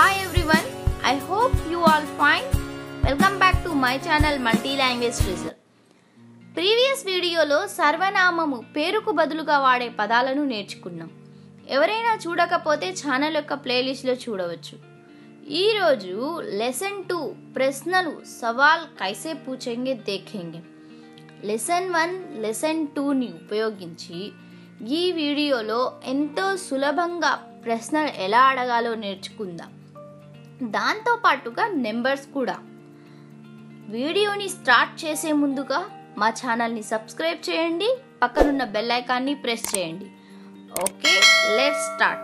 Hi everyone, I hope you all fine. Welcome back to my channel Multi Language Treasure. Previous వీడియోలో సర్వనామము పేరుకు బదులుగా వాడే పదాలను నేర్చుకున్నాం ఎవరైనా చూడకపోతే ఛానల్ యొక్క ప్లేలిస్ట్లో చూడవచ్చు ఈరోజు లెసన్ టూ ప్రశ్నలు సవాల్ కైసే పూచెంగే దేఖేంగే లెసన్ వన్ లెసన్ టూని ఉపయోగించి ఈ వీడియోలో ఎంతో సులభంగా ప్రశ్నలు ఎలా అడగాలో నేర్చుకుందాం దాంతో పాటుగా నెంబర్స్ కూడా వీడియోని స్టార్ట్ చేసే ముందుగా మా ఛానల్ని సబ్స్క్రైబ్ చేయండి పక్కనున్న బెల్ ఐకాన్ని ప్రెస్ చేయండి okay let start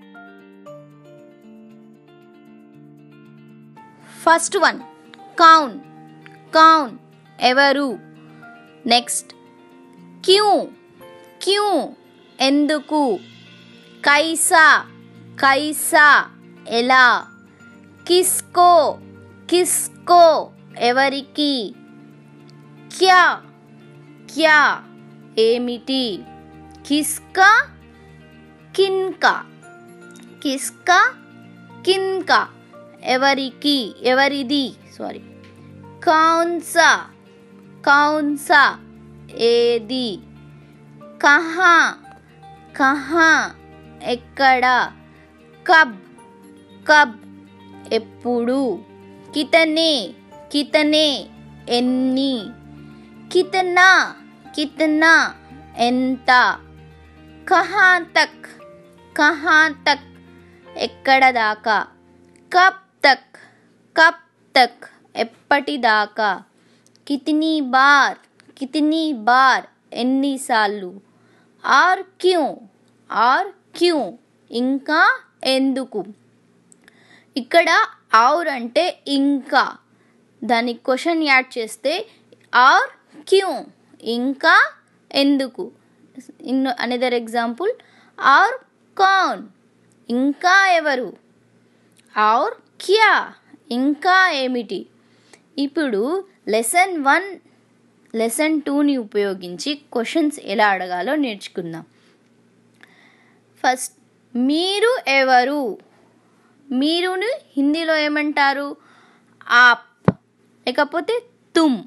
first one కౌన్ కౌన్ ఎవరు నెక్స్ట్ క్యూ క్యూ ఎందుకు కైసా కైసా ఎలా కిస్కో కిస్కో ఎవరికి క్యా క్యా ఏమిటి కిస్కా కిన్కా కిస్కా కిన్కా ఎవరికి ఎవరిది సారీ కౌన్సా కౌన్సా ఏది కహా కహా ఎక్కడ కబ్ కబ్ ఎప్పుడు కితనే కితనే ఎన్ని కితనా కితనా ఎంత కహా తక్ కహా తక్ ఎక్కడ దాకా కబ్ తక్ కబ్ తక్ ఎప్పటిదాకా కితనీ బార్ కితనీ బార్ ఎన్నిసార్లు ఆర్ క్యూ ఆర్ క్యూ ఇంకా ఎందుకు ఇక్కడ ఆర్ అంటే ఇంకా దానికి క్వశ్చన్ యాడ్ చేస్తే ఆర్ క్యూ ఇంకా ఎందుకు ఇన్ అనదర్ ఎగ్జాంపుల్ ఆర్ కౌన్ ఇంకా ఎవరు ఆర్ క్యా ఇంకా ఏమిటి ఇప్పుడు లెసన్ వన్ లెసన్ టూని ఉపయోగించి క్వశ్చన్స్ ఎలా అడగాలో నేర్చుకుందాం ఫస్ట్ మీరు ఎవరు మీరుని హిందీలో ఏమంటారు ఆప్ లేకపోతే తుమ్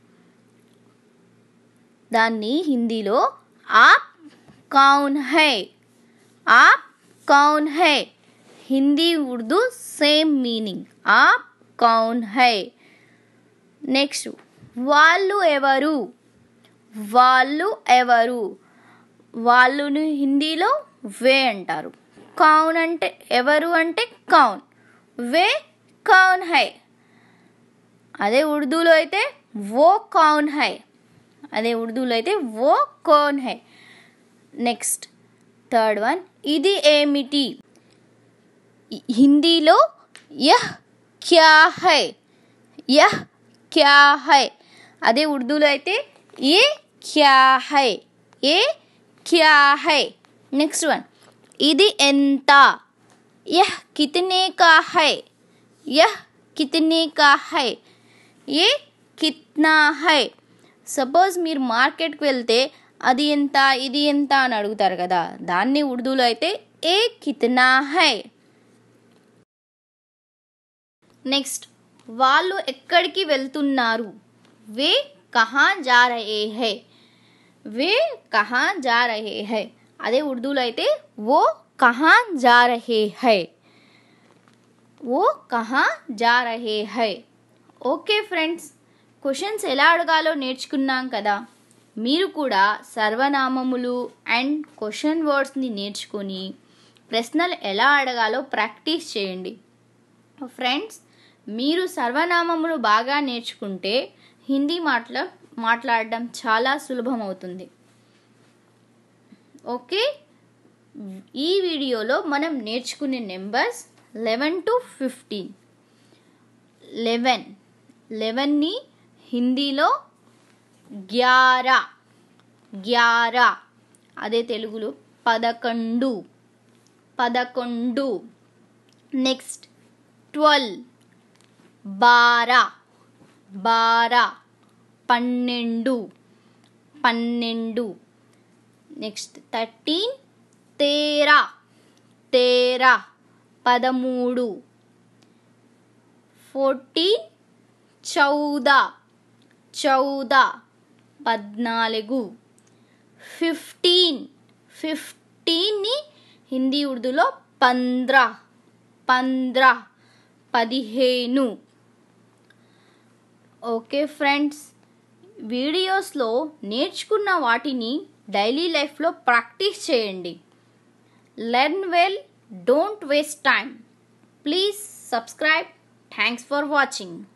దాన్ని హిందీలో ఆప్ కౌన్ హై ఆప్ కౌన్ హై హిందీ ఉర్దూ సేమ్ మీనింగ్ ఆప్ కౌన్ హై నెక్స్ట్ వాళ్ళు ఎవరు వాళ్ళు ఎవరు వాళ్ళుని హిందీలో వే అంటారు కౌన్ అంటే ఎవరు అంటే కౌన్ వే కౌన్ హై అదే ఉర్దూలో అయితే ఓ కౌన్ హై అదే ఉర్దూలో అయితే ఓ కౌన్ హై నెక్స్ట్ థర్డ్ వన్ ఇది ఏమిటి హిందీలో యహ్ క్యా హై యహ్ క్యా హై అదే ఉర్దూలో అయితే ఏ క్యా హై ఏ క్యా హై నెక్స్ట్ వన్ ఇది ఎంత యహ్ కితనే కా హై యహ్ కితనే కా హై ఏ కిత్నా హై సపోజ్ మీరు మార్కెట్కి వెళ్తే అది ఎంత ఇది ఎంత అని అడుగుతారు కదా దాన్ని ఉర్దూలో అయితే ఏ కితనా హై నెక్స్ట్ వాళ్ళు ఎక్కడికి వెళ్తున్నారు వే కహా జా రహే హై వే కహా జా రహే హై అదే ఉర్దూలో అయితే ఓ కహా జా రహే హై ఓ కహా జా రహే హై ఓకే ఫ్రెండ్స్ క్వశ్చన్స్ ఎలా అడగాలో నేర్చుకున్నాం కదా మీరు కూడా సర్వనామములు అండ్ క్వశ్చన్ వర్డ్స్ని నేర్చుకొని ప్రశ్నలు ఎలా అడగాలో ప్రాక్టీస్ చేయండి ఫ్రెండ్స్ మీరు సర్వనామములు బాగా నేర్చుకుంటే హిందీ మాట్లా మాట్లాడడం చాలా సులభం అవుతుంది ఓకే ఈ వీడియోలో మనం నేర్చుకునే numbers eleven to fifteen eleven లెవెన్ని హిందీలో గ్యారా గ్యారా అదే తెలుగులో పదకొండు పదకొండు నెక్స్ట్ ట్వెల్వ్ బారా బారా పన్నెండు పన్నెండు నెక్స్ట్ థర్టీన్ తేరా తేరా పదమూడు ఫోర్టీన్ చౌదా చౌదా పద్నాలుగు ఫిఫ్టీన్ ఫిఫ్టీన్ని హిందీ ఉర్దూలో పంద్రా పంద్రా పదిహేను ఓకే ఫ్రెండ్స్ వీడియోస్లో నేర్చుకున్న వాటిని డైలీ లైఫ్లో ప్రాక్టీస్ చేయండి learn well don't waste time please subscribe thanks for watching